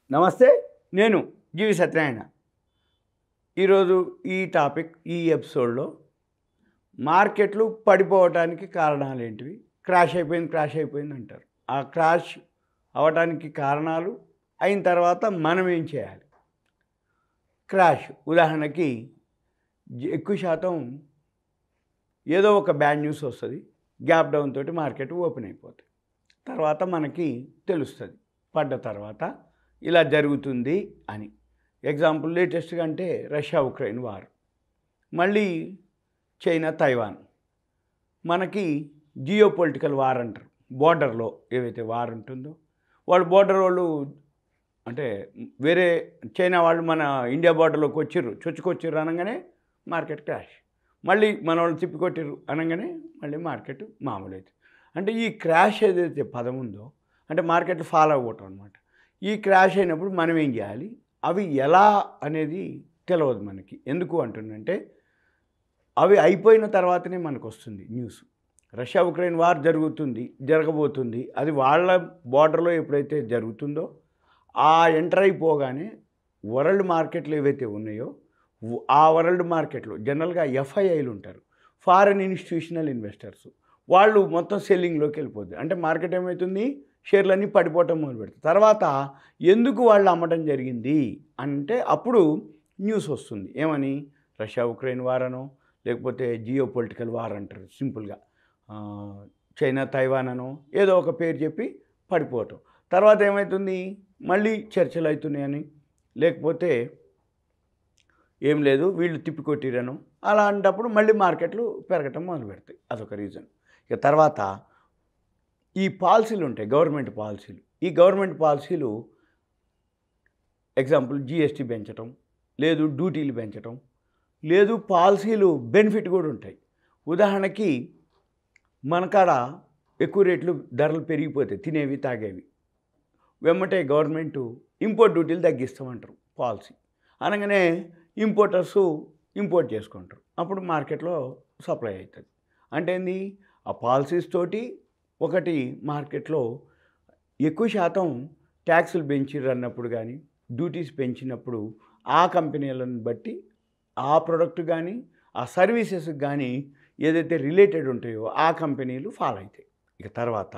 నమస్తే నేను జీవి సత్యనారాయణ ఈరోజు ఈ టాపిక్ ఈ ఎపిసోడ్లో మార్కెట్లు పడిపోవటానికి కారణాలు ఏంటివి క్రాష్ అయిపోయింది క్రాష్ అయిపోయింది అంటారు ఆ క్రాష్ అవడానికి కారణాలు అయిన తర్వాత మనం ఏం చేయాలి క్రాష్ ఉదాహరణకి జ- ఎక్కువ శాతం ఏదో ఒక బ్యాడ్ న్యూస్ వస్తుంది గ్యాప్ డౌన్ తోటి మార్కెట్ ఓపెన్ అయిపోతుంది తర్వాత మనకి తెలుస్తుంది పడ్డ తర్వాత ఇలా జరుగుతుంది అని ఎగ్జాంపుల్ లేటెస్ట్గా అంటే రష్యా ఉక్రెయిన్ వార్ మళ్ళీ చైనా తైవాన్ మనకి జియో పొలిటికల్ వార్ అంటారు బోర్డర్లో ఏవైతే వార్ ఉంటుందో వాళ్ళు బోర్డర్ వాళ్ళు అంటే వేరే చైనా వాళ్ళు మన ఇండియా బార్డర్లోకి వచ్చిర్రు చొచ్చుకొచ్చిర్రు అనగానే మార్కెట్ క్రాష్ మళ్ళీ మన వాళ్ళు తిప్పికొట్టిర్రు అనగానే మళ్ళీ మార్కెట్ మామూలు అవుతుంది అంటే ఈ క్రాష్ ఏదైతే పదం ఉందో అంటే మార్కెట్ ఫాలో అవ్వటం అనమాట ఈ క్రాష్ అయినప్పుడు మనం ఏం చేయాలి అవి ఎలా అనేది తెలియదు మనకి ఎందుకు అంటుందంటే అవి అయిపోయిన తర్వాతనే మనకు వస్తుంది న్యూస్ రష్యా ఉక్రెయిన్ వార్ జరుగుతుంది జరగబోతుంది అది వాళ్ళ బార్డర్లో ఎప్పుడైతే జరుగుతుందో ఆ ఎంటర్ అయిపోగానే వరల్డ్ మార్కెట్లు ఏవైతే ఉన్నాయో వ- ఆ వరల్డ్ మార్కెట్లో జనరల్గా ఎఫ్ఐఐలు ఉంటారు ఫారెన్ ఇన్స్టిట్యూషనల్ ఇన్వెస్టర్స్ వాళ్ళు మొత్తం సెల్లింగ్లోకి వెళ్ళిపోద్ది అంటే మార్కెట్ ఏమవుతుంది షేర్లన్నీ పడిపోవటం మొదలు పెడతాయి తర్వాత ఎందుకు వాళ్ళు అమ్మటం జరిగింది అంటే అప్పుడు న్యూస్ వస్తుంది ఏమని రష్యా ఉక్రెయిన్ వార్ అనో లేకపోతే జియో పొలిటికల్ వార్ అంటారు సింపుల్గా ఆ, చైనా తైవాన్ అనో ఏదో ఒక పేరు చెప్పి పడిపోవటం తర్వాత ఏమవుతుంది మళ్ళీ చర్చలు అవుతున్నాయని లేకపోతే ఏం లేదు వీళ్ళు తిప్పికొట్టిరను అలాంటప్పుడు మళ్ళీ మార్కెట్లు పెరగటం మొదలు పెడతాయి అదొక రీజన్ ఇక తర్వాత ఈ పాలసీలు ఉంటాయి గవర్నమెంట్ పాలసీలు ఈ గవర్నమెంట్ పాలసీలు ఎగ్జాంపుల్ జిఎస్టీ పెంచటం లేదు డ్యూటీలు పెంచటం లేదు పాలసీలు బెనిఫిట్ కూడా ఉంటాయి ఉదాహరణకి మన కాడ ఎక్కువ రేట్లు ధరలు పెరిగిపోతాయి తినేవి తాగేవి వెమ్మటే గవర్నమెంట్ ఇంపోర్ట్ డ్యూటీలు తగ్గిస్తామంటారు పాలసీ అనగానే ఇంపోర్టర్స్ ఇంపోర్ట్ చేసుకుంటారు అప్పుడు మార్కెట్లో సప్లై అవుతుంది అంటే ఏంది ఆ పాలసీస్ తోటి ఒకటి మార్కెట్లో ఎక్కువ శాతం ట్యాక్సులు పెంచిర్రు అన్నప్పుడు కానీ డ్యూటీస్ పెంచినప్పుడు ఆ కంపెనీలను బట్టి ఆ ప్రోడక్ట్ కానీ ఆ సర్వీసెస్ కానీ ఏదైతే రిలేటెడ్ ఉంటాయో ఆ కంపెనీలు ఫాలో అవుతాయి ఇక తర్వాత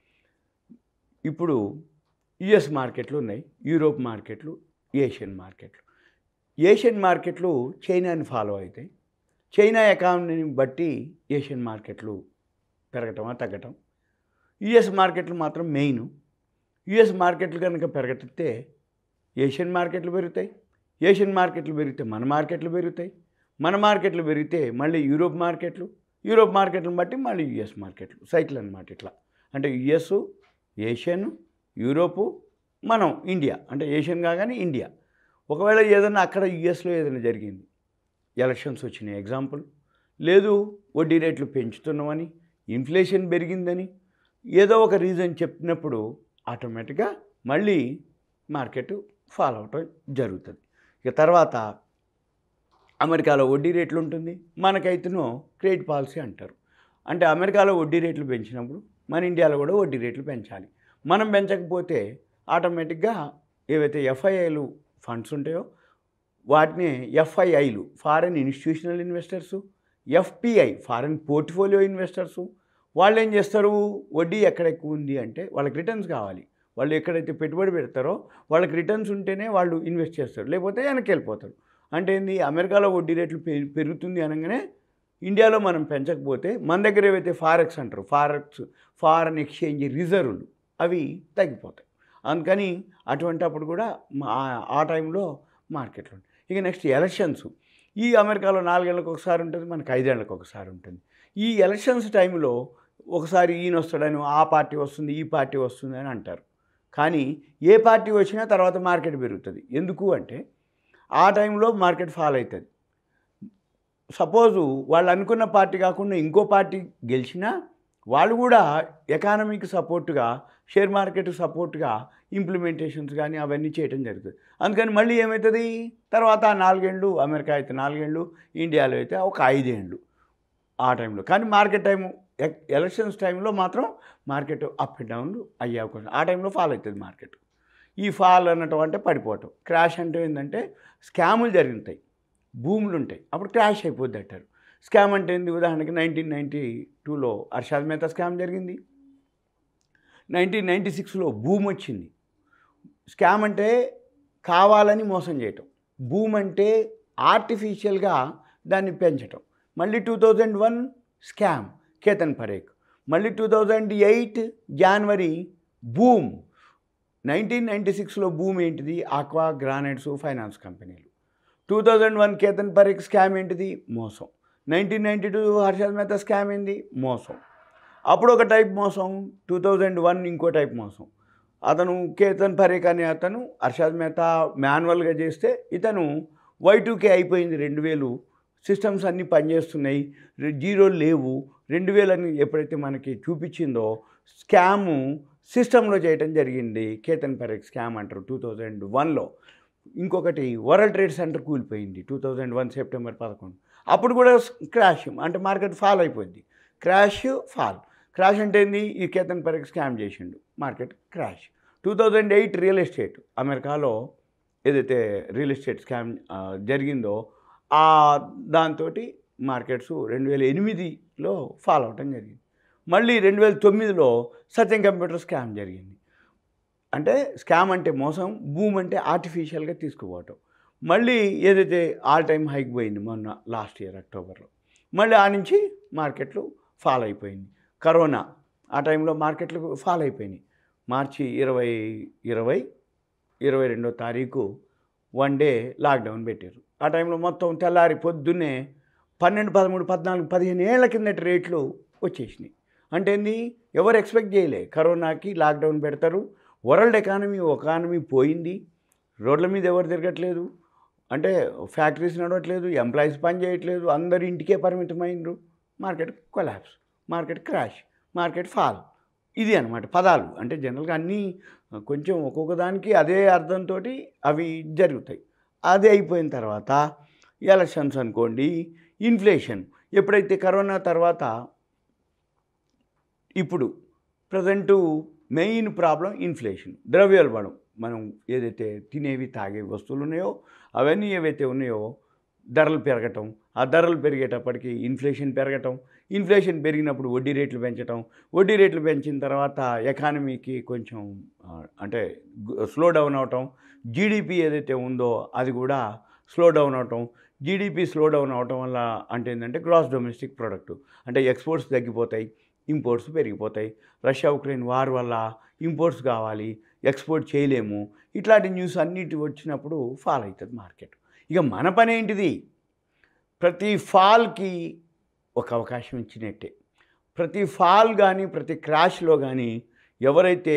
ఇప్పుడు యుఎస్ మార్కెట్లు ఉన్నాయి యూరోప్ మార్కెట్లు ఏషియన్ మార్కెట్లు ఏషియన్ మార్కెట్లు చైనాని ఫాలో అవుతాయి చైనా ఎకానమీని బట్టి ఏషియన్ మార్కెట్లు పెరగటమా తగ్గటం యుఎస్ మార్కెట్లు మాత్రం మెయిన్ యుఎస్ మార్కెట్లు కనుక పెరగటితే ఏషియన్ మార్కెట్లు పెరుగుతాయి ఏషియన్ మార్కెట్లు పెరిగితే మన మార్కెట్లు పెరుగుతాయి మన మార్కెట్లు పెరిగితే మళ్ళీ యూరోప్ మార్కెట్లు యూరోప్ మార్కెట్లను బట్టి మళ్ళీ యుఎస్ మార్కెట్లు సైకిల్ అన్నమాట ఇట్లా అంటే యుఎస్ ఏషియన్ యూరోపు మనం ఇండియా అంటే ఏషియన్ కాగానే ఇండియా ఒకవేళ ఏదైనా అక్కడ యుఎస్లో ఏదైనా జరిగింది ఎలక్షన్స్ వచ్చినాయి ఎగ్జాంపుల్ లేదు వడ్డీ రేట్లు పెంచుతున్నామని ఇన్ఫ్లేషన్ పెరిగిందని ఏదో ఒక రీజన్ చెప్పినప్పుడు ఆటోమేటిక్గా మళ్ళీ మార్కెట్ ఫాలో అవటం జరుగుతుంది ఇక తర్వాత అమెరికాలో వడ్డీ రేట్లు ఉంటుంది మనకైతేనో క్రెడిట్ పాలసీ అంటారు అంటే అమెరికాలో వడ్డీ రేట్లు పెంచినప్పుడు మన ఇండియాలో కూడా వడ్డీ రేట్లు పెంచాలి మనం పెంచకపోతే ఆటోమేటిక్గా ఏవైతే ఎఫ్ఐఐలు ఫండ్స్ ఉంటాయో వాటిని ఎఫ్ఐఐలు foreign institutional investors FPI foreign portfolio investors వాళ్ళు ఏం చేస్తారు వడ్డీ ఎక్కడ ఎక్కువ ఉంది అంటే వాళ్ళకి రిటర్న్స్ కావాలి వాళ్ళు ఎక్కడైతే పెట్టుబడి పెడతారో వాళ్ళకి రిటర్న్స్ ఉంటేనే వాళ్ళు ఇన్వెస్ట్ చేస్తారు లేకపోతే వెనక్కి వెళ్ళిపోతారు అంటే ఏంది అమెరికాలో వడ్డీ రేట్లు పె- పెరుగుతుంది అనగానే ఇండియాలో మనం పెంచకపోతే మన దగ్గర ఏవైతే ఫారెక్స్ అంటారు ఫారెక్స్ ఫారెన్ ఎక్స్చేంజ్ రిజర్వులు అవి తగ్గిపోతాయి అందుకని అటువంటి అప్పుడు కూడా మా- ఆ టైంలో మార్కెట్లో ఉంటాయి. ఇక నెక్స్ట్ ఎలక్షన్స్ ఈ అమెరికాలో నాలుగేళ్ళకి ఒకసారి ఉంటుంది మనకి ఐదేళ్ళకి ఒకసారి ఉంటుంది ఈ ఎలక్షన్స్ టైంలో ఒకసారి ఈయన వస్తాడని ఆ పార్టీ వస్తుంది ఈ పార్టీ వస్తుంది అని అంటారు కానీ ఏ పార్టీ వచ్చినా తర్వాత మార్కెట్ పెరుగుతుంది ఎందుకు అంటే ఆ టైంలో మార్కెట్ ఫాల్ అవుతుంది సపోజు వాళ్ళు అనుకున్న పార్టీ కాకుండా ఇంకో పార్టీ గెలిచినా వాళ్ళు కూడా ఎకానమీకి సపోర్ట్గా షేర్ మార్కెట్ సపోర్ట్గా ఇంప్లిమెంటేషన్స్ కానీ అవన్నీ చేయడం జరుగుతుంది అందుకని మళ్ళీ ఏమవుతుంది తర్వాత ఆ నాలుగేళ్ళు అమెరికా అయితే నాలుగేళ్ళు ఇండియాలో అయితే ఒక ఐదేళ్ళు ఆ టైంలో కానీ మార్కెట్ టైం ఎలక్షన్స్ టైంలో మాత్రం మార్కెట్ అప్ అండ్ డౌన్లు అయ్యే అవకాశం ఆ టైంలో ఫాలో అవుతుంది మార్కెట్ ఈ ఫాల్ అనటం అంటే పడిపోవటం క్రాష్ అంటే ఏంటంటే స్కాములు జరుగుతాయి భూములు ఉంటాయి అప్పుడు క్రాష్ అయిపోద్ది అంటారు స్కామ్ అంటే ఏంది ఉదాహరణకి నైన్టీన్ నైంటీ టూలో అర్షాద్ మెహతా స్కామ్ జరిగింది నైన్టీన్ నైంటీ సిక్స్లో భూమి వచ్చింది స్కామ్ అంటే కావాలని మోసం చేయటం భూమ్ అంటే ఆర్టిఫిషియల్గా దాన్ని పెంచటం మళ్ళీ two thousand one scam Ketan Parekh మళ్ళీ టూ థౌజండ్ ఎయిట్ జనవరి బూమ్ నైన్టీన్ నైంటీ సిక్స్లో భూమి ఏంటిది ఆక్వా గ్రానైట్స్ ఫైనాన్స్ కంపెనీలు two thousand one Ketan Parekh scam ఏంటిది మోసం nineteen ninety two Harshad Mehta scam ఏంది మోసం అప్పుడు ఒక టైప్ మోసం టూ థౌజండ్ వన్ ఇంకో టైప్ మోసం అతను కేతన్ పరేక్ అనే అతను హర్షద్ మెహతా మాన్యువల్గా చేస్తే ఇతను వై టూకే అయిపోయింది రెండు వేలు సిస్టమ్స్ అన్నీ పనిచేస్తున్నాయి రె- జీరోలు లేవు రెండు వేలని ఎప్పుడైతే మనకి చూపించిందో స్కాము సిస్టంలో చేయటం జరిగింది కేతన్ పరేక్ స్కామ్ అంటారు టూ థౌజండ్ వన్లో ఇంకొకటి వరల్డ్ ట్రేడ్ సెంటర్ కూలిపోయింది టూ థౌజండ్ వన్ సెప్టెంబర్ పదకొండు అప్పుడు కూడా క్రాష్ అంటే మార్కెట్ ఫాల్ అయిపోయింది క్రాష్ ఫాల్ క్రాష్ అంటే ఏంది ఈ కేతన్ పరేక్ స్కామ్ చేసిండు market crash two thousand eight real estate అమెరికాలో ఏదైతే రియల్ ఎస్టేట్ స్కామ్ ఆ, జరిగిందో ఆ దాంతో మార్కెట్స్ రెండు వేల ఎనిమిదిలో ఫాల్ అవటం జరిగింది మళ్ళీ రెండు వేల తొమ్మిదిలో సత్యం కంప్యూటర్ స్కామ్ జరిగింది అంటే స్కామ్ అంటే మోసం భూమ్ అంటే ఆర్టిఫిషియల్గా తీసుకుపోవటం మళ్ళీ ఏదైతే ఆల్ టైమ్ హైక్ పోయింది మొన్న లాస్ట్ ఇయర్ అక్టోబర్లో మళ్ళీ ఆ నుంచి మార్కెట్లు ఫాల్ అయిపోయింది కరోనా ఆ టైంలో మార్కెట్లు ఫాల్ అయిపోయినాయి మార్చి ఇరవై ఇరవై ఇరవై రెండో తారీఖు వన్ డే లాక్డౌన్ పెట్టారు ఆ టైంలో మొత్తం తెల్లారి పొద్దున్నే పన్నెండు పదమూడు పద్నాలుగు పదిహేను ఏళ్ల కిందటి రేట్లు వచ్చేసినాయి అంటే ఏంది ఎవరు ఎక్స్పెక్ట్ చేయలే కరోనాకి లాక్డౌన్ పెడతారు వరల్డ్ ఎకానమీ ఎకానమీ పోయింది రోడ్ల మీద ఎవరు తిరగట్లేదు అంటే ఫ్యాక్టరీస్ నడవట్లేదు ఎంప్లాయీస్ పని చేయట్లేదు అందరు ఇంటికే పరిమితమైనరు market collapse market crash market fall ఇది అనమాట పదాలు అంటే జనరల్గా అన్నీ కొంచెం ఒక్కొక్క దానికి అదే అర్థంతో అవి జరుగుతాయి అదే అయిపోయిన తర్వాత ఎలక్షన్స్ అనుకోండి ఇన్ఫ్లేషన్ ఎప్పుడైతే కరోనా తర్వాత ఇప్పుడు ప్రజెంటు మెయిన్ ప్రాబ్లం ఇన్ఫ్లేషన్ ద్రవ్యోల్బణం మనం ఏదైతే తినేవి తాగే వస్తువులు ఉన్నాయో అవన్నీ ఏవైతే ఉన్నాయో ధరలు పెరగటం ఆ ధరలు పెరిగేటప్పటికి ఇన్ఫ్లేషన్ పెరగటం ఇన్ఫ్లేషన్ పెరిగినప్పుడు వడ్డీ రేట్లు పెంచటం వడ్డీ రేట్లు పెంచిన తర్వాత ఎకానమీకి కొంచెం ఆ, అంటే స్లో డౌన్ అవటం జీడిపి ఏదైతే ఉందో అది కూడా స్లో డౌన్ అవటం జీడిపి స్లో డౌన్ అవటం వల్ల అంటే ఏంటంటే గ్రాస్ డొమెస్టిక్ ప్రొడక్ట్ అంటే ఎక్స్పోర్ట్స్ తగ్గిపోతాయి ఇంపోర్ట్స్ పెరిగిపోతాయి రష్యా ఉక్రెయిన్ వార్ వల్ల ఇంపోర్ట్స్ కావాలి ఎక్స్పోర్ట్ చేయలేము ఇట్లాంటి న్యూస్ అన్నిటి వచ్చినప్పుడు ఫాల్ అవుతుంది మార్కెట్ ఇక మన పని ఏంటిది ప్రతి ఫాల్కి ఒక అవకాశం ఇచ్చినట్టే ప్రతి ఫాల్ కానీ ప్రతి క్రాష్లో కానీ ఎవరైతే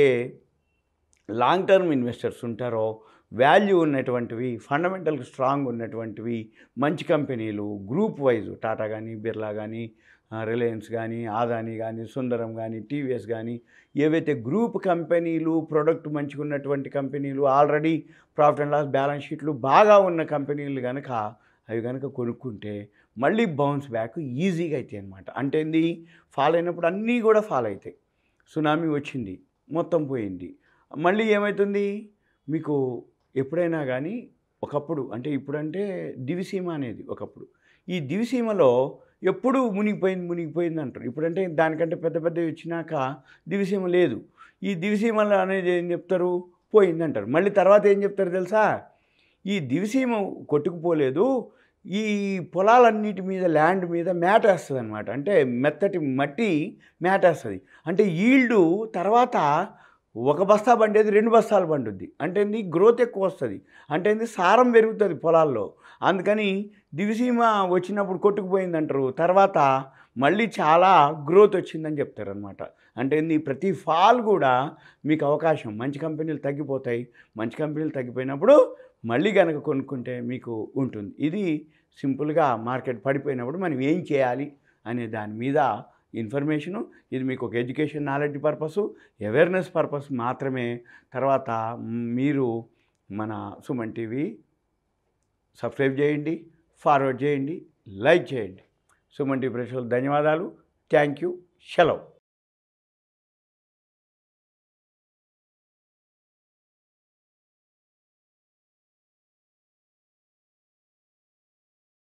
లాంగ్ టర్మ్ ఇన్వెస్టర్స్ ఉంటారో వాల్యూ ఉన్నటువంటివి ఫండమెంటల్ స్ట్రాంగ్ ఉన్నటువంటివి మంచి కంపెనీలు గ్రూప్ వైజ్ టాటా కానీ బిర్లా కానీ రిలయన్స్ కానీ ఆదాని కానీ సుందరం కానీ టీవీఎస్ కానీ ఏవైతే గ్రూప్ కంపెనీలు ప్రొడక్ట్ మంచిగా ఉన్నటువంటి కంపెనీలు already profit and loss balance షీట్లు బాగా ఉన్న కంపెనీలు కనుక అవి కనుక కొనుక్కుంటే మళ్ళీ బౌన్స్ బ్యాక్ ఈజీగా అవుతాయి అనమాట అంటే ఏంది ఫాల్ అయినప్పుడు అన్నీ కూడా ఫాల్ అవుతాయి సునామీ వచ్చింది మొత్తం పోయింది మళ్ళీ ఏమవుతుంది మీకు ఎప్పుడైనా కానీ ఒకప్పుడు అంటే ఇప్పుడంటే దివిసీమ అనేది ఒకప్పుడు ఈ దివిసీమలో ఎప్పుడు మునిగిపోయింది మునిగిపోయింది అంటారు ఇప్పుడంటే దానికంటే పెద్ద పెద్దవి వచ్చినాక దివిసీమ లేదు ఈ దివిసీమలో అనేది ఏం చెప్తారు పోయింది అంటారు మళ్ళీ తర్వాత ఏం చెప్తారు తెలుసా ఈ దివిసీమ కొట్టుకుపోలేదు ఈ పొలాలన్నిటి మీద ల్యాండ్ మీద మ్యాట్ వేస్తుంది అనమాట అంటే మెత్తటి మట్టి మ్యాట్ వేస్తుంది అంటే ఈల్డ్ తర్వాత ఒక బస్తా పండేది రెండు బస్తాలు పండుద్ది అంటే ఏంది గ్రోత్ ఎక్కువ వస్తుంది అంటే ఏంది సారం పెరుగుతుంది పొలాల్లో అందుకని దివిసీమ వచ్చినప్పుడు కొట్టుకుపోయింది అంటారు తర్వాత మళ్ళీ చాలా గ్రోత్ వచ్చిందని చెప్తారనమాట అంటే ఏంది ప్రతి ఫాల్ కూడా మీకు అవకాశం మంచి కంపెనీలు తగ్గిపోతాయి మంచి కంపెనీలు తగ్గిపోయినప్పుడు మళ్ళీ కనుక కొనుక్కుంటే మీకు ఉంటుంది ఇది సింపుల్గా మార్కెట్ పడిపోయినప్పుడు మనం ఏం చేయాలి అనే దాని మీద ఇన్ఫర్మేషను ఇది మీకు ఒక education knowledge purpose awareness purpose మాత్రమే తర్వాత మీరు మన సుమన్ టీవీ సబ్స్క్రైబ్ చేయండి ఫార్వర్డ్ చేయండి లైక్ చేయండి సుమన్ టీవీ ప్రేక్షకులకు ధన్యవాదాలు థ్యాంక్ యూ సెలవు